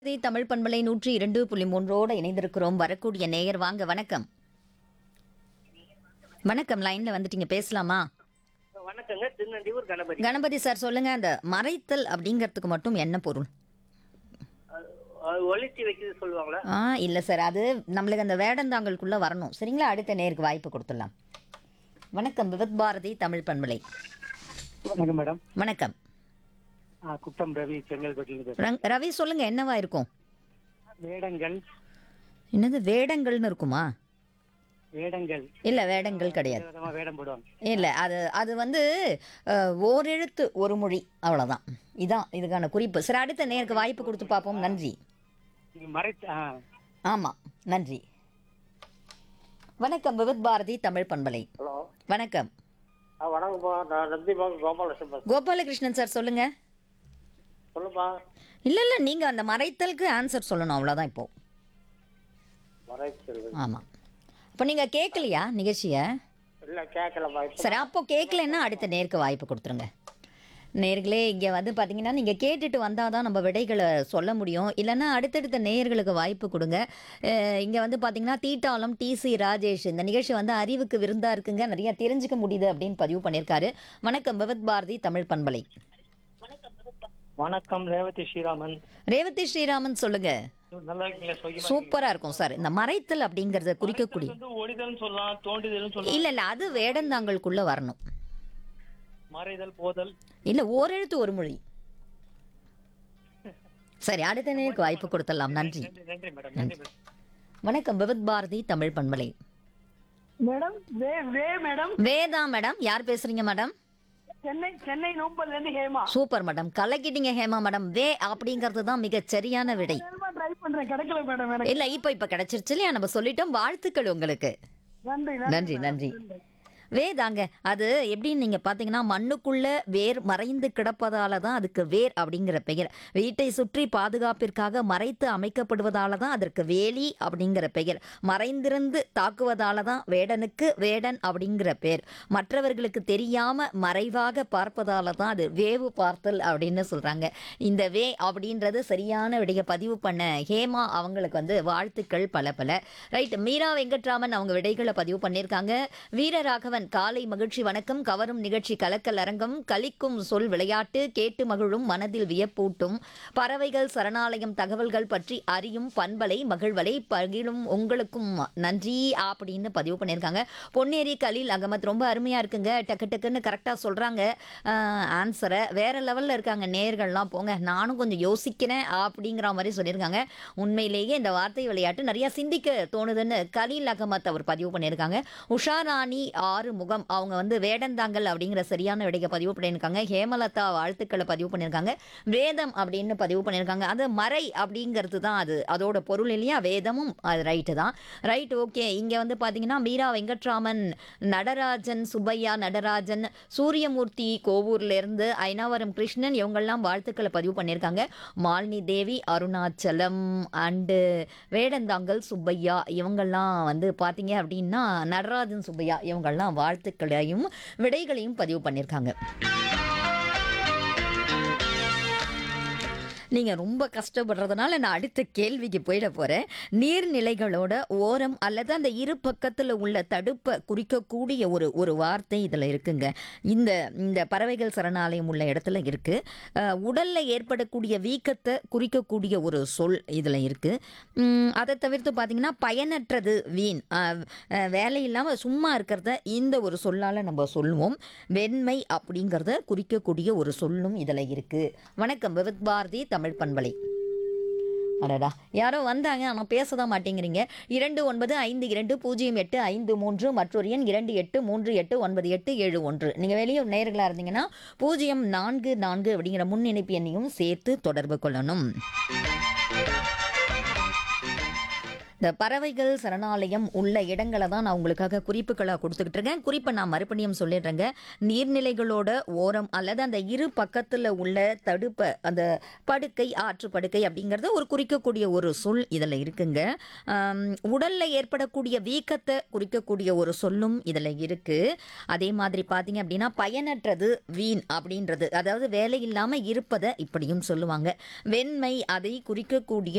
இதை தமிழ் பண்பலை நூற்றி இரண்டு புள்ளி மூன்றோடு இணைந்திருக்கிறோம் வரக்கூடிய நேயர் வாங்க வணக்கம் வணக்கம் லைன்ல வந்துட்டீங்க பேசலாமா வணக்கங்க திருநண்டியூர் கணபதி கணபதி சார் சொல்லுங்க அந்த மறைத்தல் அப்படிங்கிறதுக்கு மட்டும் என்ன பொருள் அது ஒளிச்சு வைக்கிறது சொல்லுவாங்களா ஆ இல்ல சார் அது நம்மளுக்கு அந்த வேடந்தாங்களுக்குள்ள வரணும் சரிங்களா அடுத்த நேருக்கு வாய்ப்பு கொடுத்துடலாம் வணக்கம் விவத் பாரதி தமிழ் பண்பலை வணக்கம் மேடம் வணக்கம் குட்டம் ரவி செங்கல்பட்டிலிருந்து ரங்- ரவி சொல்லுங்க என்னவா இருக்கும் வேடங்கள் என்னது வேடங்கள்னு இருக்குமா வேடங்கள் இல்ல வேடங்கள் கிடையாது விதமா வேடம் போடுவாங்க இல்ல அது அது வந்து அஹ், ஓரெழுத்து ஒரு மொழி அவ்வளவுதான் இதான் இதுக்கான குறிப்பு சரி அடுத்த நேருக்கு வாய்ப்பு கொடுத்து பார்ப்போம் நன்றி நீங்க மறைச்சு ஆ, ஆமா நன்றி வணக்கம் விவித் பாரதி தமிழ் பண்பலை ஹலோ வணக்கம் ஆ வணக்கம்ப்பா நான் நந்திபாங்க கோபாலகிருஷ்ணன் பேசுறேன் கோபாலகிருஷ்ணன் சார் சொல்லுங்க சொல்லுப்பா இல்ல இல்ல நீங்க அந்த மறைத்தலுக்கு ஆன்சர் சொல்லணும் அவ்வளவுதான் இப்போ மறைச்சல் ஆமா இப்போ நீங்க கேட்கலையா நிகழ்ச்சியை இல்ல கேட்கலப்பா இப்ப சரி அப்போ கேட்கலன்னா அடுத்த நேருக்கு வாய்ப்பு கொடுத்துருங்க நேர்களே இங்கே வந்து பார்த்தீங்கன்னா நீங்கள் கேட்டுட்டு வந்தால் தான் நம்ம விடைகளை சொல்ல முடியும் இல்லைன்னா அடுத்தடுத்த நேயர்களுக்கு வாய்ப்பு கொடுங்க இங்கே வந்து பார்த்தீங்கன்னா தீட்டாளம் டிசி ராஜேஷ் இந்த நிகழ்ச்சி வந்து அறிவுக்கு விருந்தா இருக்குங்க நிறைய தெரிஞ்சுக்க முடியுது அப்படின்னு பதிவு பண்ணியிருக்காரு வணக்கம் விவத் பாரதி தமிழ் பண்பலை வணக்கம் ரேவதி ஸ்ரீராமன் ரேவதி ஸ்ரீராமன் சொல்லுங்க நல்லா இருக்கீங்களா சொகி சூப்பரா இருக்கும் சார் இந்த மறைத்தல் அப்படிங்கறத குறிக்கக்கூடிய வந்து ஒளிதல் சொல்லலாம் தோண்டுதல் சொல்லலாம் இல்ல இல்ல அது வேடந்தாங்களுக்குள்ள வரணும் மறைதல் போதல் இல்ல ஓரெழுத்து ஒரு மொழி சரி அடுத்த நேருக்கு வாய்ப்பு கொடுத்துடலாம் நன்றி நன்றி நன்றி மேடம் நன்றி மேடம் வணக்கம் விவத் பாரதி தமிழ் பண்பலை மேடம் வே வே மேடம் வேதா மேடம் யார் பேசுறீங்க மேடம் சென்னை சென்னை நூம்பல்ல இருந்து ஹேமா சூப்பர் மேடம் கலக்கிட்டீங்க ஹேமா மேடம் வே அப்படிங்கிறது தான் மிக சரியான விடை ட்ரை பண்றேன் கிடைக்கல மேடம் எனக்கு இல்ல இப்ப இப்ப கிடைச்சிருச்சு இல்லையா நம்ம சொல்லிட்டோம் வாழ்த்துக்கள் உங்களுக்கு நன்றி நன்றி நன்றி வேதாங்க அது எப்படின்னு நீங்க பாத்தீங்கன்னா மண்ணுக்குள்ள வேர் மறைந்து கிடப்பதால தான் அதுக்கு வேர் அப்படிங்கிற பெயர் வீட்டை சுற்றி பாதுகாப்பிற்காக மறைத்து அமைக்கப்படுவதால தான் அதற்கு வேலி அப்படிங்கிற பெயர் மறைந்திருந்து தாக்குவதால தான் வேடனுக்கு வேடன் அப்படிங்கிற பேர் மற்றவர்களுக்கு தெரியாம மறைவாக பார்ப்பதால தான் அது வேவு பார்த்தல் அப்படின்னு சொல்றாங்க இந்த வே அப்படின்றது சரியான விடைய பதிவு பண்ண ஹேமா அவங்களுக்கு வந்து வாழ்த்துக்கள் பல பல ரைட் மீரா வெங்கட்ராமன் அவங்க விடைகளை பதிவு பண்ணியிருக்காங்க வீரராகவன் காலை மகிழ்ச்சி வணக்கம் கவரும் நிகழ்ச்சி கலக்கல் அரங்கம் கலிக்கும் சொல் விளையாட்டு கேட்டு மகிழும் மனதில் வியப்பூட்டும் பறவைகள் சரணாலயம் தகவல்கள் பற்றி அறியும் பண்பலை மகிழ்வலை பகிலும் உங்களுக்கும் நன்றி அப்படின்னு பதிவு பண்ணியிருக்காங்க பொன்னேரி கலீல் அகமத் ரொம்ப அருமையா இருக்குங்க டக்கு டக்குன்னு கரெக்டாக சொல்றாங்க ஆன்சரை வேற லெவல்ல இருக்காங்க நேர்கள்லாம் போங்க நானும் கொஞ்சம் யோசிக்கிறேன் அப்படிங்கிற மாதிரி சொல்லியிருக்காங்க உண்மையிலேயே இந்த வார்த்தை விளையாட்டு நிறைய சிந்திக்க தோணுதுன்னு கலீல் அகமத் அவர் பதிவு பண்ணியிருக்காங்க உஷா ராணி ஆறு முகம் அவங்க வந்து வேடந்தாங்கல் அப்படிங்கிற சரியான விடையை பதிவு பண்ணியிருக்காங்க ஹேமலதா வாழ்த்துக்களை பதிவு பண்ணியிருக்காங்க வேதம் அப்படின்னு பதிவு பண்ணியிருக்காங்க அது மறை அப்படிங்கிறது தான் அது அதோட பொருள் இல்லையா வேதமும் அது ரைட்டு தான் ரைட் ஓகே இங்கே வந்து பார்த்தீங்கன்னா மீரா வெங்கட்ராமன் நடராஜன் சுப்பையா நடராஜன் சூரியமூர்த்தி கோவூர்லேருந்து ஐனாவரம் கிருஷ்ணன் இவங்கெல்லாம் வாழ்த்துக்களை பதிவு பண்ணியிருக்காங்க மாலினி தேவி அருணாச்சலம் அண்டு வேடந்தாங்கல் சுப்பையா இவங்கெல்லாம் வந்து பார்த்தீங்க அப்படின்னா நடராஜன் சுப்பையா இவங்கெல்லாம் வாழ்த்துக்களையும் விடைகளையும் பதிவு பண்ணியிருக்காங்க நீங்கள் ரொம்ப கஷ்டப்படுறதுனால நான் அடுத்த கேள்விக்கு போயிட போகிறேன் நீர்நிலைகளோட ஓரம் அல்லது அந்த இரு பக்கத்தில் உள்ள தடுப்பை குறிக்கக்கூடிய ஒரு ஒரு வார்த்தை இதில் இருக்குங்க இந்த இந்த பறவைகள் சரணாலயம் உள்ள இடத்துல இருக்குது உடலில் ஏற்படக்கூடிய வீக்கத்தை குறிக்கக்கூடிய ஒரு சொல் இதில் இருக்குது அதை தவிர்த்து பார்த்தீங்கன்னா பயனற்றது வீண் அஹ், அஹ், வேலை இல்லாமல் சும்மா இருக்கிறத இந்த ஒரு சொல்லால் நம்ம சொல்லுவோம் வெண்மை அப்படிங்கிறத குறிக்கக்கூடிய ஒரு சொல்லும் இதில் இருக்குது வணக்கம் விவித் பாரதி தமிழ் பண்பலை அடடா யாரோ வந்தாங்க ஆனால் பேச தான் மாட்டேங்கிறீங்க இரண்டு ஒன்பது ஐந்து இரண்டு பூஜ்ஜியம் எட்டு ஐந்து மூன்று மற்றொரு எண் இரண்டு எட்டு மூன்று எட்டு ஒன்பது எட்டு ஏழு ஒன்று நீங்கள் வெளியே நேர்களாக இருந்தீங்கன்னா பூஜ்ஜியம் நான்கு நான்கு அப்படிங்கிற முன் இணைப்பு எண்ணையும் சேர்த்து தொடர்பு கொள்ளணும் இந்த பறவைகள் சரணாலயம் உள்ள இடங்களை தான் நான் உங்களுக்காக குறிப்புகளாக கொடுத்துக்கிட்டு இருக்கேன் குறிப்பை நான் மறுபடியும் சொல்லிடுறேங்க நீர்நிலைகளோட ஓரம் அல்லது அந்த இரு பக்கத்தில் உள்ள தடுப்பை அந்த படுக்கை ஆற்று படுக்கை அப்படிங்கிறது ஒரு குறிக்கக்கூடிய ஒரு சொல் இதில் இருக்குங்க ஆம், உடல்ல ஏற்படக்கூடிய வீக்கத்தை குறிக்கக்கூடிய ஒரு சொல்லும் இதில் இருக்கு அதே மாதிரி பார்த்தீங்க அப்படின்னா பயனற்றது வீண் அப்படின்றது அதாவது வேலை இல்லாமல் இருப்பதை இப்படியும் சொல்லுவாங்க வெண்மை அதை குறிக்கக்கூடிய